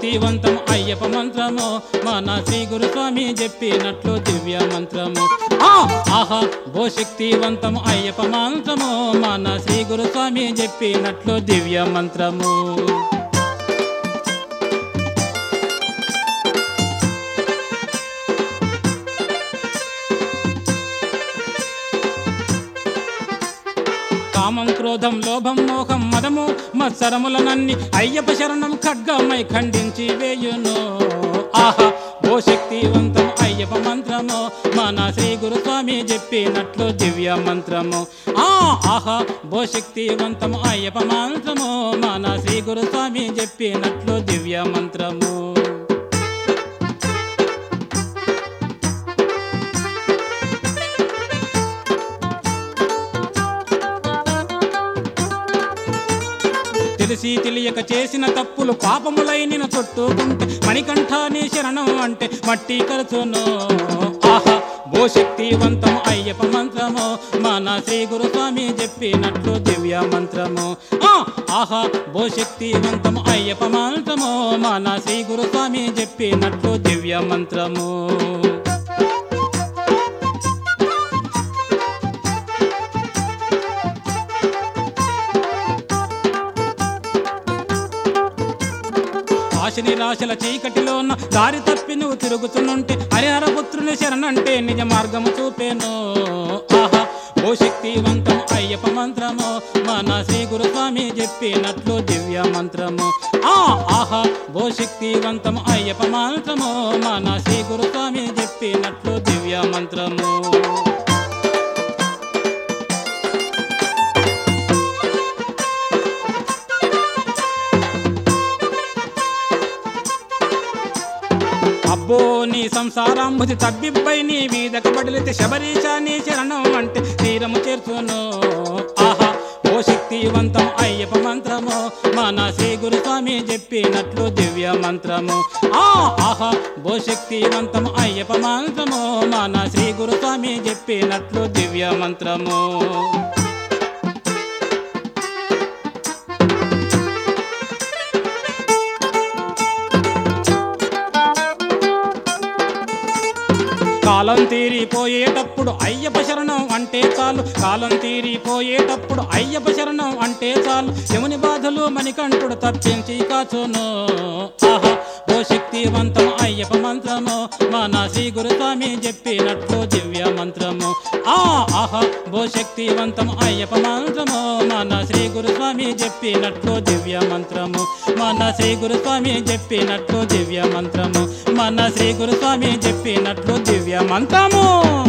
శక్తివంతం అయ్యప్ప మంత్రము మన శ్రీ గురుస్వామి చెప్పినట్లు దివ్య మంత్రము ఆ ఆహా భో శక్తివంతం అయ్యప్ప మంత్రము మన శ్రీ గురుస్వామి చెప్పినట్లు దివ్య మంత్రము కామం క్రోధం లోభం మోహం మదము మత్సరములనన్ని అయ్యప్ప శరణం ఖడ్గమై ఖండించి వేయును ఆహా ఓ శక్తివంతం అయ్యప్ప మంత్రము మన శ్రీ గురుస్వామి చెప్పినట్లు దివ్య మంత్రము ఆ ఆహా ఓ శక్తివంతం అయ్యప్ప మంత్రము మన శ్రీ గురుస్వామి చెప్పినట్లు దివ్య మంత్రము తెలిసి తెలియక చేసిన తప్పులు పాపములై నిన్ను చుట్టుకుంటే మణికంఠాని శరణం అంటే మట్టి కరుచును ఆహా ఓ శక్తివంతం అయ్యప్ప మంత్రము మన శ్రీ గురుస్వామి చెప్పినట్లు దివ్య మంత్రము ఆ ఆహా ఓ శక్తివంతం అయ్యప్ప మంత్రము మన శ్రీ గురుస్వామి చెప్పినట్లు దివ్య మంత్రము ఆశ నిరాశల చీకటిలోన దారి తప్పి నువ్వు తిరుగుతున్నుంటే హరిహర పుత్రుని శరణంటే నిజ మార్గము చూపేను ఆహా ఓ శక్తివంతం అయ్యప్ప మంత్రము మన శ్రీ గురుస్వామి చెప్పినట్లు దివ్య మంత్రము ఆ ఆహా ఓ శక్తివంతం అయ్యప్ప మంత్రము మన శ్రీ గురుస్వామి చెప్పినట్లు దివ్య మంత్రము అబ్బో నీ సంసారాంబుది తబ్బిబ్బై నీ వీదక బడిలితే శబరీష నీ శరణం అంటే తీరము చేర్చును ఆహా ఓ శక్తివంతం అయ్యప్ప మంత్రము మన శ్రీ గురుస్వామి చెప్పినట్లు దివ్య మంత్రము ఆ ఆహా ఓ శక్తివంతం అయ్యప్ప మంత్రము మన శ్రీ గురుస్వామి చెప్పినట్లు దివ్య మంత్రము కాలం తీరిపోయేటప్పుడు అయ్యప్ప శరణం అంటే చాలు కాలం తీరిపోయేటప్పుడు అయ్యప్ప శరణం అంటే చాలు యముని బాధలు మణికంఠుడు తప్పించి కాచును ఆహా ఓ శక్తివంతం అయ్యప్ప మంత్రము మన శ్రీ గురుస్వామి చెప్పినట్లు దివ్య మంత్రము ఆ ఆహా ఓ శక్తివంతం అయ్యప్ప మంత్రము మన శ్రీ గురుస్వామి చెప్పినట్లు దివ్య మంత్రము మన శ్రీ గురుస్వామి చెప్పినట్లు దివ్య మంత్రము మన శ్రీ గురుస్వామి చెప్పినట్లు దివ్య మంత్రము